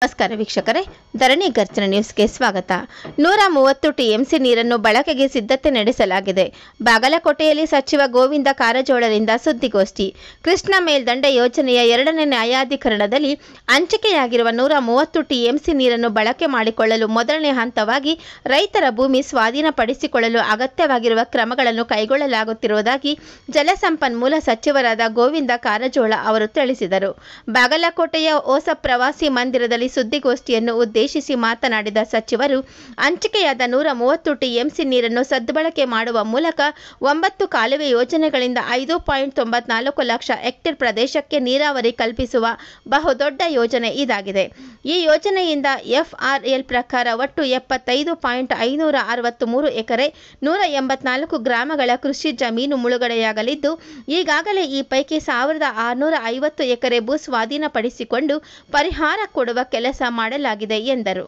ನಮಸ್ಕಾರ ವೀಕ್ಷಕರೇ ಧರಣಿ ಗರ್ಜನ ನ್ಯೂಸ್ಗೆ ಸ್ವಾಗತ ನೂರ ಮೂವತ್ತು ಟಿಎಂಸಿ ನೀರನ್ನು ಬಳಕೆಗೆ ಸಿದ್ಧತೆ ನಡೆಸಲಾಗಿದೆ ಬಾಗಲಕೋಟೆಯಲ್ಲಿ ಸಚಿವ ಗೋವಿಂದ ಕಾರಜೋಳರಿಂದ ಸುದ್ದಿಗೋಷ್ಠಿ ಕೃಷ್ಣ ಮೇಲ್ದಂಡೆ ಯೋಜನೆಯ ಎರಡನೇ ನ್ಯಾಯಾಧಿಕರಣದಲ್ಲಿ ಹಂಚಿಕೆಯಾಗಿರುವ ನೂರ ಮೂವತ್ತು ಟಿಎಂಸಿ ನೀರನ್ನು ಬಳಕೆ ಮಾಡಿಕೊಳ್ಳಲು ಮೊದಲನೇ ಹಂತವಾಗಿ ರೈತರ ಭೂಮಿ ಸ್ವಾಧೀನಪಡಿಸಿಕೊಳ್ಳಲು ಅಗತ್ಯವಾಗಿರುವ ಕ್ರಮಗಳನ್ನು ಕೈಗೊಳ್ಳಲಾಗುತ್ತಿರುವುದಾಗಿ ಜಲಸಂಪನ್ಮೂಲ ಸಚಿವರಾದ ಗೋವಿಂದ ಕಾರಜೋಳ ಅವರು ತಿಳಿಸಿದರು ಬಾಗಲಕೋಟೆಯ ಹೊಸ ಪ್ರವಾಸಿ ಮಂದಿರದಲ್ಲಿ ಸುದ್ದಿಗೋಷ್ಠಿಯನ್ನು ಉದ್ದೇಶಿಸಿ ಮಾತನಾಡಿದ ಸಚಿವರು ಹಂಚಿಕೆಯಾದ ನೂರ ಮೂವತ್ತು ಟಿಎಂಸಿ ನೀರನ್ನು ಸದ್ಬಳಕೆ ಮಾಡುವ ಮೂಲಕ ಒಂಬತ್ತು ಕಾಲುವೆ ಯೋಜನೆಗಳಿಂದ ಐದು ಪಾಯಿಂಟ್ ತೊಂಬತ್ನಾಲ್ಕು ಲಕ್ಷ ಹೆಕ್ಟೇರ್ ಪ್ರದೇಶಕ್ಕೆ ನೀರಾವರಿ ಕಲ್ಪಿಸುವ ಬಹುದೊಡ್ಡ ಯೋಜನೆ ಇದಾಗಿದೆ ಈ ಯೋಜನೆಯಿಂದ ಎಫ್ಆರ್ಎಲ್ ಪ್ರಕಾರ ಒಟ್ಟು ಎಪ್ಪತ್ತೈದು ಪಾಯಿಂಟ್ ಐನೂರ ಅರವತ್ತ್ ಮೂರು ಎಕರೆ ನೂರ ಎಂಬತ್ನಾಲ್ಕು ಗ್ರಾಮಗಳ ಕೃಷಿ ಜಮೀನು ಮುಳುಗಡೆಯಾಗಲಿದ್ದು ಈಗಾಗಲೇ ಈ ಪೈಕಿ ಸಾವಿರದ ಆರುನೂರ ಐವತ್ತು ಎಕರೆ ಭೂ ಸ್ವಾಧೀನಪಡಿಸಿಕೊಂಡು ಪರಿಹಾರ ಕೊಡುವ ಕೆಲಸ ಮಾಡಲಾಗಿದೆ ಎಂದರು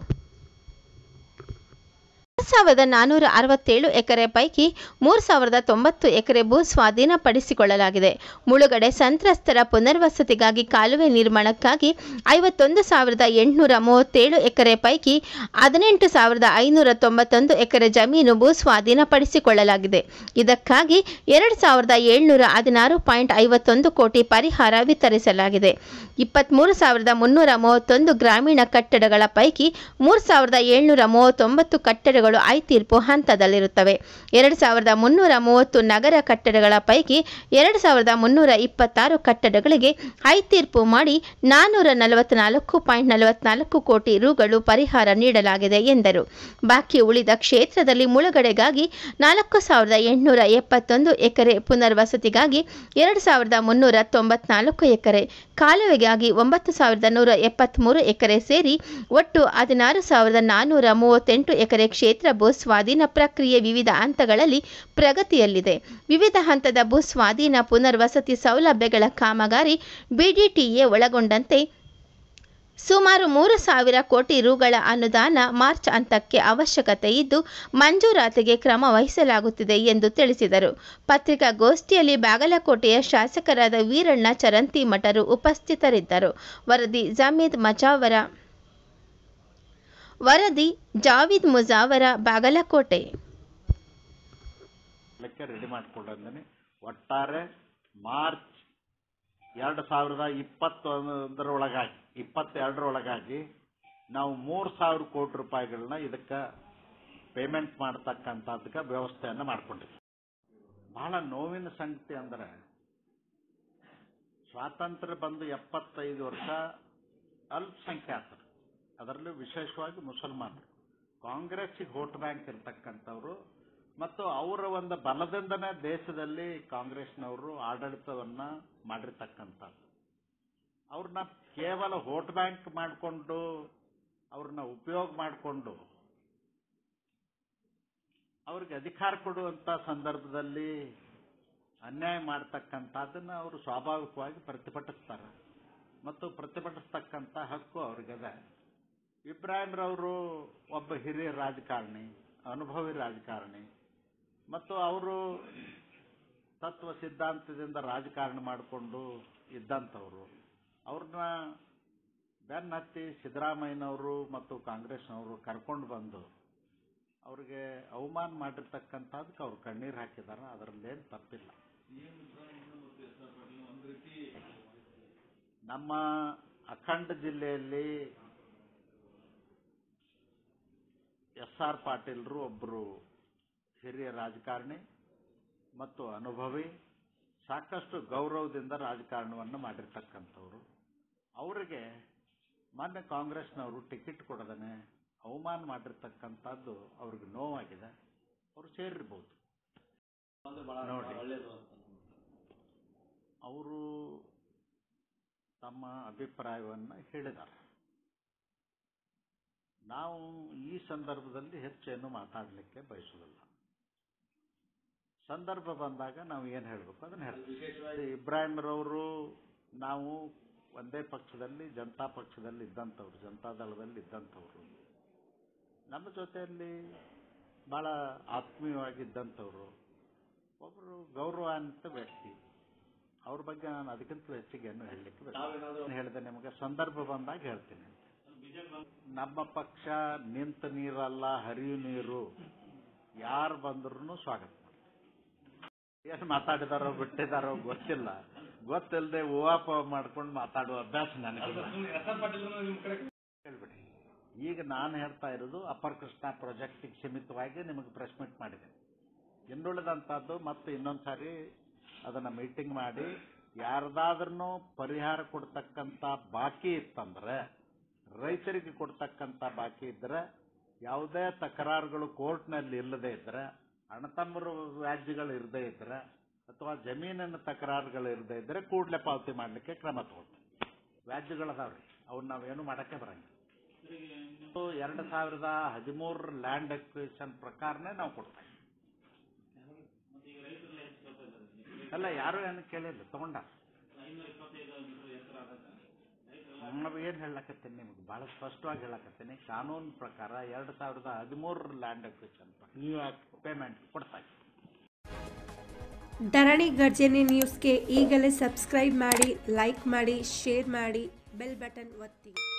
ಸಾವಿರದ ನಾನ್ನೂರ ಅರವತ್ತೇಳು ಎಕರೆ ಪೈಕಿ ಮೂರು ಸಾವಿರದ ತೊಂಬತ್ತು ಎಕರೆ ಭೂ ಸ್ವಾಧೀನಪಡಿಸಿಕೊಳ್ಳಲಾಗಿದೆ ಮುಳುಗಡೆ ಸಂತ್ರಸ್ತರ ಪುನರ್ವಸತಿಗಾಗಿ ಕಾಲುವೆ ನಿರ್ಮಾಣಕ್ಕಾಗಿ ಐವತ್ತೊಂದು ಸಾವಿರದ ಎಂಟುನೂರ ಮೂವತ್ತೇಳು ಎಕರೆ ಪೈಕಿ ಹದಿನೆಂಟು ಸಾವಿರದ ಐನೂರ ತೊಂಬತ್ತೊಂದು ಎಕರೆ ಜಮೀನು ಭೂ ಸ್ವಾಧೀನಪಡಿಸಿಕೊಳ್ಳಲಾಗಿದೆ ಇದಕ್ಕಾಗಿ ಎರಡು ಸಾವಿರದ ಏಳ್ನೂರ ಹದಿನಾರು ಪಾಯಿಂಟ್ ಐವತ್ತೊಂದು ಕೋಟಿ ಪರಿಹಾರ ವಿತರಿಸಲಾಗಿದೆ ಇಪ್ಪತ್ತ್ಮೂರು ಸಾವಿರದ ಮುನ್ನೂರ ಮೂವತ್ತೊಂದು ಗ್ರಾಮೀಣ ಕಟ್ಟಡಗಳ ಪೈಕಿ ಮೂರು ಸಾವಿರದ ಏಳ್ನೂರ ಮೂವತ್ತೊಂಬತ್ತು ಕಟ್ಟಡಗಳು ಐ ತೀರ್ಪು ಹಂತದಲ್ಲಿರುತ್ತವೆ ಎರಡು ಸಾವಿರದ ಮುನ್ನೂರ ಮೂವತ್ತು ನಗರ ಕಟ್ಟಡಗಳ ಪೈಕಿ ಎರಡು ಸಾವಿರದ ಮುನ್ನೂರ ಇಪ್ಪತ್ತಾರು ಕಟ್ಟಡಗಳಿಗೆ ಐ ತೀರ್ಪು ಮಾಡಿ ನಾನ್ನೂರ ನಲವತ್ನಾಲ್ಕು ಪಾಯಿಂಟ್ ನಲವತ್ನಾಲ್ಕು ಕೋಟಿ ರುಗಳು ಪರಿಹಾರ ನೀಡಲಾಗಿದೆ ಎಂದರು ಬಾಕಿ ಉಳಿದ ಕ್ಷೇತ್ರದಲ್ಲಿ ಮುಳುಗಡೆಗಾಗಿ ನಾಲ್ಕು ಸಾವಿರದ ಎಂಟುನೂರ ಎಪ್ಪತ್ತೊಂದು ಎಕರೆ ಪುನರ್ವಸತಿಗಾಗಿ ಎರಡು ಸಾವಿರದ ಮುನ್ನೂರ ತೊಂಬತ್ನಾಲ್ಕು ಎಕರೆ ಕಾಲುವೆಗಾಗಿ ಒಂಬತ್ತು ಸಾವಿರದ ನೂರ ಎಪ್ಪತ್ತ್ಮೂರು ಎಕರೆ ಸೇರಿ ಒಟ್ಟು ಹದಿನಾರು ಸಾವಿರದ ನಾನ್ನೂರ ಮೂವತ್ತೆಂಟು ಎಕರೆ ಕ್ಷೇತ್ರ ಭೂ ಸ್ವಾಧೀನ ಪ್ರಕ್ರಿಯೆ ವಿವಿಧ ಹಂತಗಳಲ್ಲಿ ಪ್ರಗತಿಯಲ್ಲಿದೆ ವಿವಿಧ ಹಂತದ ಭೂ ಸ್ವಾಧೀನ ಪುನರ್ವಸತಿ ಸೌಲಭ್ಯಗಳ ಕಾಮಗಾರಿ ಬಿಡಿಟಿಎ ಒಳಗೊಂಡಂತೆ ಸುಮಾರು ಮೂರು ಸಾವಿರ ಕೋಟಿ ರುಗಳ ಅನುದಾನ ಮಾರ್ಚ್ ಹಂತಕ್ಕೆ ಅವಶ್ಯಕತೆ ಇದ್ದು ಮಂಜೂರಾತಿಗೆ ಕ್ರಮ ವಹಿಸಲಾಗುತ್ತಿದೆ ಎಂದು ತಿಳಿಸಿದರು ಪತ್ರಿಕಾಗೋಷ್ಠಿಯಲ್ಲಿ ಬಾಗಲಕೋಟೆಯ ಶಾಸಕರಾದ ವೀರಣ್ಣ ಚರಂತಿ ಮಠರು ಉಪಸ್ಥಿತರಿದ್ದರು ವರದಿ ಜಮೀದ್ ಮಜಾವರ ವರದಿ ಜಾವಿದ್ ಮುಜಾವರ ಬಾಗಲಕೋಟೆ ಲೆಕ್ಕ ರೆಡಿ ಮಾಡಿಕೊಂಡಿದ್ದೀನಿ ಒಟ್ಟಾರೆ ಮಾರ್ಚ್ ಎರಡು ಸಾವಿರದ ಇಪ್ಪತ್ತೊಂದರೊಳಗಾಗಿ ಇಪ್ಪತ್ತೆರಡರೊಳಗಾಗಿ ನಾವು ಮೂರು ಸಾವಿರ ಕೋಟಿ ರೂಪಾಯಿಗಳನ್ನ ಇದಕ್ಕೆ ಪೇಮೆಂಟ್ ಮಾಡ್ತಕ್ಕಂಥದ್ದಕ್ಕೆ ವ್ಯವಸ್ಥೆಯನ್ನು ಮಾಡ್ಕೊಂಡಿದ್ದೀವಿ ಬಹಳ ನೋವಿನ ಸಂಗತಿ ಅಂದ್ರೆ ಸ್ವಾತಂತ್ರ್ಯ ಬಂದು ಎಪ್ಪತ್ತೈದು ವರ್ಷ ಅಲ್ಪಸಂಖ್ಯಾತರು ಅದರಲ್ಲೂ ವಿಶೇಷವಾಗಿ ಮುಸಲ್ಮಾನರು ಕಾಂಗ್ರೆಸ್ಸಿಗೆ ವೋಟ್ ಬ್ಯಾಂಕ್ ಇರ್ತಕ್ಕಂಥವ್ರು ಮತ್ತು ಅವರ ಒಂದು ಬಲದಿಂದನೇ ದೇಶದಲ್ಲಿ ಕಾಂಗ್ರೆಸ್ನವರು ಆಡಳಿತವನ್ನ ಮಾಡಿರ್ತಕ್ಕಂಥದ್ದು ಅವ್ರನ್ನ ಕೇವಲ ವೋಟ್ ಬ್ಯಾಂಕ್ ಮಾಡಿಕೊಂಡು ಅವ್ರನ್ನ ಉಪಯೋಗ ಮಾಡಿಕೊಂಡು ಅವ್ರಿಗೆ ಅಧಿಕಾರ ಕೊಡುವಂತ ಸಂದರ್ಭದಲ್ಲಿ ಅನ್ಯಾಯ ಮಾಡ್ತಕ್ಕಂಥದ್ದನ್ನ ಅವರು ಸ್ವಾಭಾವಿಕವಾಗಿ ಪ್ರತಿಭಟಿಸ್ತಾರೆ ಮತ್ತು ಪ್ರತಿಭಟಿಸ್ತಕ್ಕಂಥ ಹಕ್ಕು ಅವ್ರಿಗಿದೆ ಇಬ್ರಾಹಿಂರವರು ಒಬ್ಬ ಹಿರಿಯ ರಾಜಕಾರಣಿ ಅನುಭವಿ ರಾಜಕಾರಣಿ ಮತ್ತು ಅವರು ತತ್ವ ಸಿದ್ಧಾಂತದಿಂದ ರಾಜಕಾರಣ ಮಾಡಿಕೊಂಡು ಇದ್ದಂಥವ್ರು ಅವ್ರನ್ನ ಬೆನ್ನತ್ತಿ ಸಿದ್ದರಾಮಯ್ಯನವರು ಮತ್ತು ಕಾಂಗ್ರೆಸ್ನವರು ಕರ್ಕೊಂಡು ಬಂದು ಅವ್ರಿಗೆ ಅವಮಾನ ಮಾಡಿರ್ತಕ್ಕಂಥದ್ದಕ್ಕೆ ಅವ್ರು ಕಣ್ಣೀರು ಹಾಕಿದ್ದಾರೆ ಅದರಲ್ಲೇನು ತಪ್ಪಿಲ್ಲ ನಮ್ಮ ಅಖಂಡ ಜಿಲ್ಲೆಯಲ್ಲಿ ಎಸ್ ಆರ್ ಪಾಟೀಲ್ರು ಒಬ್ಬರು ಹಿರಿಯ ರಾಜಕಾರಣಿ ಮತ್ತು ಅನುಭವಿ ಸಾಕಷ್ಟು ಗೌರವದಿಂದ ರಾಜಕಾರಣವನ್ನು ಮಾಡಿರ್ತಕ್ಕಂಥವ್ರು ಅವರಿಗೆ ಮಾನ್ಯ ಕಾಂಗ್ರೆಸ್ನವರು ಟಿಕೆಟ್ ಕೊಡದನೆ ಅವಮಾನ ಮಾಡಿರ್ತಕ್ಕಂಥದ್ದು ಅವ್ರಿಗೆ ನೋವಾಗಿದೆ ಅವರು ಸೇರಿರ್ಬೋದು ನೋಡಿ ಅವರು ತಮ್ಮ ಅಭಿಪ್ರಾಯವನ್ನು ಹೇಳಿದ್ದಾರೆ ನಾವು ಈ ಸಂದರ್ಭದಲ್ಲಿ ಹೆಚ್ಚೇನು ಮಾತಾಡಲಿಕ್ಕೆ ಬಯಸುವುದಿಲ್ಲ ಸಂದರ್ಭ ಬಂದಾಗ ನಾವು ಏನು ಹೇಳಬೇಕು ಅದನ್ನ ಹೇಳ್ತೀವಿ ಇಬ್ರಾಹಿಂರವರು ನಾವು ಒಂದೇ ಪಕ್ಷದಲ್ಲಿ ಜನತಾ ಪಕ್ಷದಲ್ಲಿ ಇದ್ದಂಥವ್ರು ಜನತಾದಳದಲ್ಲಿ ಇದ್ದಂಥವ್ರು ನಮ್ಮ ಜೊತೆಯಲ್ಲಿ ಬಹಳ ಆತ್ಮೀಯವಾಗಿದ್ದಂಥವ್ರು ಒಬ್ಬರು ಗೌರವಾನ್ವಿತ ವ್ಯಕ್ತಿ ಅವ್ರ ಬಗ್ಗೆ ನಾನು ಅದಕ್ಕಿಂತ ಹೆಚ್ಚಿಗೆ ಏನು ಹೇಳಲಿಕ್ಕೆ ಹೇಳಿದೆ ನಿಮಗೆ ಸಂದರ್ಭ ಬಂದಾಗ ಹೇಳ್ತೀನಿ ನಮ್ಮ ಪಕ್ಷ ನಿಂತ ನೀರಲ್ಲ ಹರಿಯು ನೀರು ಯಾರು ಬಂದ್ರು ಸ್ವಾಗತ ಮಾಡ್ತೀವಿ. ಏನ್ ಮಾತಾಡಿದಾರೋ ಬಿಟ್ಟಿದಾರೋ ಗೊತ್ತಿಲ್ಲ ಗೊತ್ತಿಲ್ಲದೆ ಹೂವಾಪ ಮಾಡ್ಕೊಂಡು ಮಾತಾಡುವ ಅಭ್ಯಾಸ ನನಗಿಲ್ಲ ಹೇಳ್ಬಿಡಿ ಈಗ ನಾನು ಹೇಳ್ತಾ ಇರೋದು ಅಪ್ಪರ್ ಕೃಷ್ಣ ಪ್ರಾಜೆಕ್ಟಿಗೆ ಸೀಮಿತವಾಗಿ ನಿಮಗೆ ಪ್ರೆಸ್ ಮೀಟ್ ಮಾಡಿದೆ ಇನ್ನುಳಿದಂಥದ್ದು ಮತ್ತೆ ಇನ್ನೊಂದು ಸಾರಿ ಅದನ್ನ ಮೀಟಿಂಗ್ ಮಾಡಿ ಯಾರ್ದಾದ್ರೂ ಪರಿಹಾರ ಕೊಡ್ತಕ್ಕಂಥ ಬಾಕಿ ಇತ್ತಂದ್ರೆ ರೈತರಿಗೆ ಕೊಡ್ತಕ್ಕಂಥ ಬಾಕಿ ಇದ್ರೆ ಯಾವುದೇ ತಕರಾರುಗಳು ಕೋರ್ಟ್ನಲ್ಲಿ ಇಲ್ಲದೆ ಇದ್ರೆ ಅಣ್ಣತಮ್ಮರು ವ್ಯಾಜ್ಯಗಳು ಇರದೇ ಇದ್ರೆ ಅಥವಾ ಜಮೀನಿನ ತಕರಾರುಗಳು ಇರದೇ ಇದ್ರೆ ಕೂಡಲೇ ಪಾವತಿ ಮಾಡಲಿಕ್ಕೆ ಕ್ರಮ ತಗೊಳ್ತೀವಿ ವ್ಯಾಜ್ಯಗಳದಾವ್ರಿ ಅವನ್ನ ನಾವೇನು ಮಾಡಕ್ಕೆ ಬರಂಗಿಲ್ಲ ಇದು ಎರಡು ಸಾವಿರದ ಹದಿಮೂರರ ಲ್ಯಾಂಡ್ ಅಕ್ವಿಷನ್ ಪ್ರಕಾರನೇ ನಾವು ಕೊಡ್ತಾ ಇದ್ದೀವಿ. ಅಲ್ಲ ಯಾರು ಏನು ಕೇಳಿಲ್ಲ ತಗೊಂಡ ನಾವು ಏನ್ ಹೇಳಕತ್ತೀನಿ ನಿಮ್ಗೆ ಬಹಳ ಸ್ಪಷ್ಟವಾಗಿ ಹೇಳಕತ್ತೀನಿ ಕಾನೂನು ಪ್ರಕಾರ ಎರಡು ಸಾವಿರದ ಹದಿಮೂರರ ಲ್ಯಾಂಡ್ ಅಕ್ವಿಷನ್ ಪೇಮೆಂಟ್ ಕೊಡ್ತಾ ಇದ್ದೀವಿ. ಧರಣಿ ಗರ್ಜನೆ ನ್ಯೂಸ್ಗೆ ಈಗಲೇ ಸಬ್ಸ್ಕ್ರೈಬ್ ಮಾಡಿ ಲೈಕ್ ಮಾಡಿ ಶೇರ್ ಮಾಡಿ ಬೆಲ್ ಬಟನ್ ಒತ್ತಿ